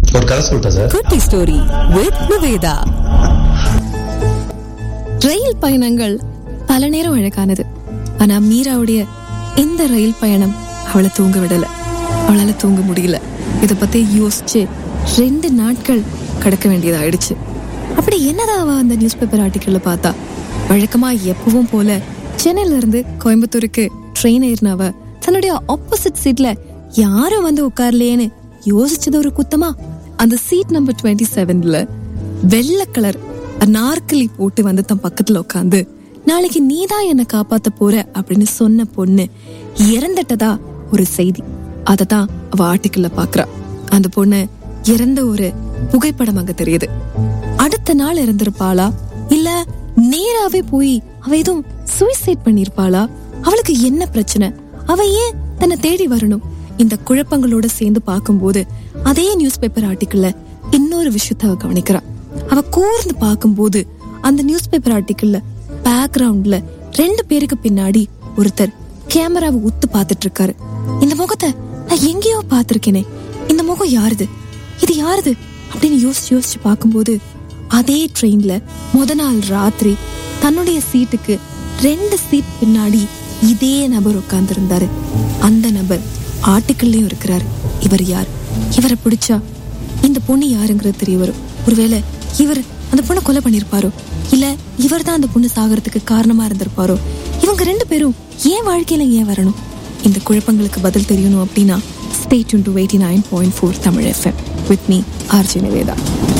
ஒரு கதை சொல்லிட்டேன் சார் குட்டி ஸ்டோரி வித் நிவேதா ரயில் பயணங்கள் பல நேரம் அழகானது ஆனா மீராவுடைய இந்த ரயில் பயணம் அவளை தூங்க விடல அவளால தூங்க முடியல இத பத்தி யோசிச்சு ரெண்டு நாட்கள் கடக்க வேண்டியதாயிடுச்சு அப்படி என்னதான் அவ அந்த நியூஸ் பேப்பர் ஆர்டிக்கல்ல பார்த்தா வழக்கமா எப்பவும் போல சென்னையில இருந்து கோயம்புத்தூருக்கு ட்ரெயின் ஏறினவ தன்னுடைய ஆப்போசிட் சீட்ல யாரும் வந்து உட்கார்லையேன்னு யோசிச்சது ஒரு குத்தமா அந்த சீட் நம்பர் டுவெண்ட்டி செவன்ல வெள்ளை கலர் நாற்கலி போட்டு வந்து தன் பக்கத்துல உட்காந்து நாளைக்கு நீதான் என்ன காப்பாத்த போற அப்படின்னு சொன்ன பொண்ணு இறந்துட்டதா ஒரு செய்தி அததான் அவ ஆர்டிக்கல்ல பாக்குறா அந்த பொண்ணு இறந்த ஒரு புகைப்படம் அங்க தெரியுது அடுத்த நாள் இறந்திருப்பாளா இல்ல நேராவே போய் அவ எதுவும் சூசைட் பண்ணிருப்பாளா அவளுக்கு என்ன பிரச்சனை அவ ஏன் தன்னை தேடி வரணும் இந்த குழப்பங்களோட சேர்ந்து பார்க்கும்போது அதே நியூஸ் பேப்பர் ஆர்டிக்கல்ல இன்னொரு விஷயத்த அவ கவனிக்கிறா அவ கூர்ந்து பார்க்கும்போது அந்த நியூஸ் பேப்பர் ஆர்டிக்கல்ல பேக்ரவுண்ட்ல ரெண்டு பேருக்கு பின்னாடி ஒருத்தர் கேமராவை உத்து பார்த்துட்டு இருக்காரு இந்த முகத்தை நான் எங்கேயோ பார்த்திருக்கேனே இந்த முகம் யாருது இது யாருது அப்படின்னு யோசிச்சு யோசிச்சு பார்க்கும்போது அதே ட்ரெயின்ல முத நாள் ராத்திரி தன்னுடைய சீட்டுக்கு ரெண்டு சீட் பின்னாடி இதே நபர் உட்கார்ந்திருந்தாரு அந்த நபர் ஆர்டிக்கல்லையும் இருக்கிறாரு இவர் யார் இவரை பிடிச்சா இந்த பொண்ணு யாருங்கிறது தெரிய வரும் ஒருவேளை இவர் அந்த பொண்ணை கொலை பண்ணிருப்பாரோ இல்ல இவர் தான் அந்த பொண்ணு சாகிறதுக்கு காரணமா இருந்திருப்பாரோ இவங்க ரெண்டு பேரும் ஏன் வாழ்க்கையில ஏன் வரணும் இந்த குழப்பங்களுக்கு பதில் தெரியணும் அப்படின்னா ஸ்டே டு eighty nine point four Tamil FM with me RJ Nivetha